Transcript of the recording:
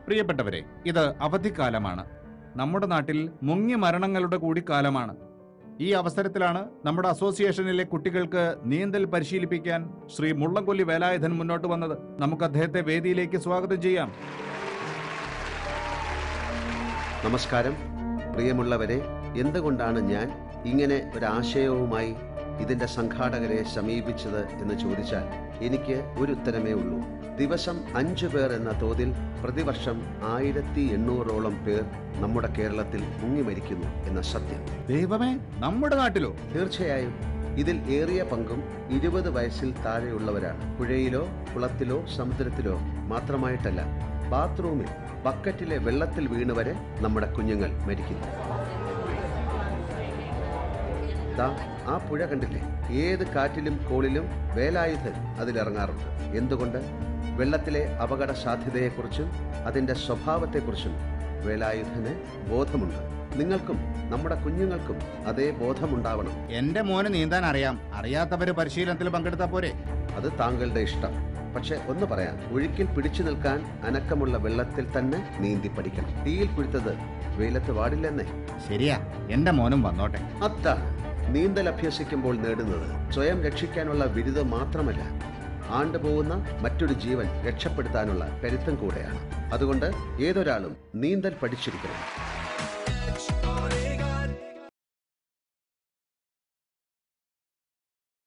പ്രിയപ്പെട്ടവരെ ഇത് അവധിക്കാലമാണ് നമ്മുടെ നാട്ടിൽ മുങ്ങി മരണങ്ങളുടെ കൂടി കാലമാണ് ഈ അവസരത്തിലാണ് നമ്മുടെ അസോസിയേഷനിലെ കുട്ടികൾക്ക് നീന്തൽ പരിശീലിപ്പിക്കാൻ ശ്രീ മുള്ളംകൊല്ലി വേലായുധൻ മുന്നോട്ട് വന്നത് നമുക്ക് അദ്ദേഹത്തെ വേദിയിലേക്ക് സ്വാഗതം ചെയ്യാം നമസ്കാരം പ്രിയമുള്ളവരെ എന്തുകൊണ്ടാണ് ഞാൻ ഇങ്ങനെ ഒരാശയവുമായി ഇതിന്റെ സംഘാടകരെ സമീപിച്ചത് എന്ന് ചോദിച്ചാൽ എനിക്ക് ഒരു ഉത്തരമേ ഉള്ളൂ ദിവസം അഞ്ചു പേർ എന്ന തോതിൽ പ്രതിവർഷം ആയിരത്തി എണ്ണൂറോളം പേർ നമ്മുടെ കേരളത്തിൽ മുങ്ങി മരിക്കുന്നു എന്ന സത്യം ദൈവമേ നമ്മുടെ നാട്ടിലോ തീർച്ചയായും ഇതിൽ ഏറിയ പങ്കും ഇരുപത് വയസ്സിൽ താഴെയുള്ളവരാണ് പുഴയിലോ കുളത്തിലോ സമുദ്രത്തിലോ മാത്രമായിട്ടല്ല ബാത്റൂമിൽ ബക്കറ്റിലെ വെള്ളത്തിൽ വീണുവരെ നമ്മുടെ കുഞ്ഞുങ്ങൾ മരിക്കുന്നു ദാ ആ പുഴ കണ്ടില്ലേ ഏത് കാറ്റിലും കോളിലും വേലായുധൻ അതിലിറങ്ങാറുണ്ട് എന്തുകൊണ്ട് വെള്ളത്തിലെ അപകട സാധ്യതയെക്കുറിച്ചും അതിന്റെ സ്വഭാവത്തെക്കുറിച്ചും വേലായുധന് ബോധമുണ്ട് നിങ്ങൾക്കും നമ്മുടെ കുഞ്ഞുങ്ങൾക്കും അതേ ബോധമുണ്ടാവണം എന്റെ മോന് നീന്താൻ അറിയാം അറിയാത്തവര് പരിശീലനത്തിൽ പങ്കെടുത്താ പോരെ അത് താങ്കളുടെ ഇഷ്ടം പക്ഷെ ഒന്ന് പറയാം ഒഴുക്കിൽ പിടിച്ചു നിൽക്കാൻ അനക്കമുള്ള വെള്ളത്തിൽ തന്നെ നീന്തി പഠിക്കണം തീയിൽ പിടുത്തത് വെയിലത്ത് പാടില്ലെന്നേ ശരിയാ എന്റെ മോനും വന്നോട്ടെ അതാണ് നീന്തൽ അഭ്യസിക്കുമ്പോൾ നേടുന്നത് സ്വയം രക്ഷിക്കാനുള്ള ബിരുദം മാത്രമല്ല ആണ്ടുപോകുന്ന മറ്റൊരു ജീവൻ രക്ഷപ്പെടുത്താനുള്ള കരുത്തം കൂടെയാണ് അതുകൊണ്ട് ഏതൊരാളും നീന്തൽ പഠിച്ചിരിക്കണം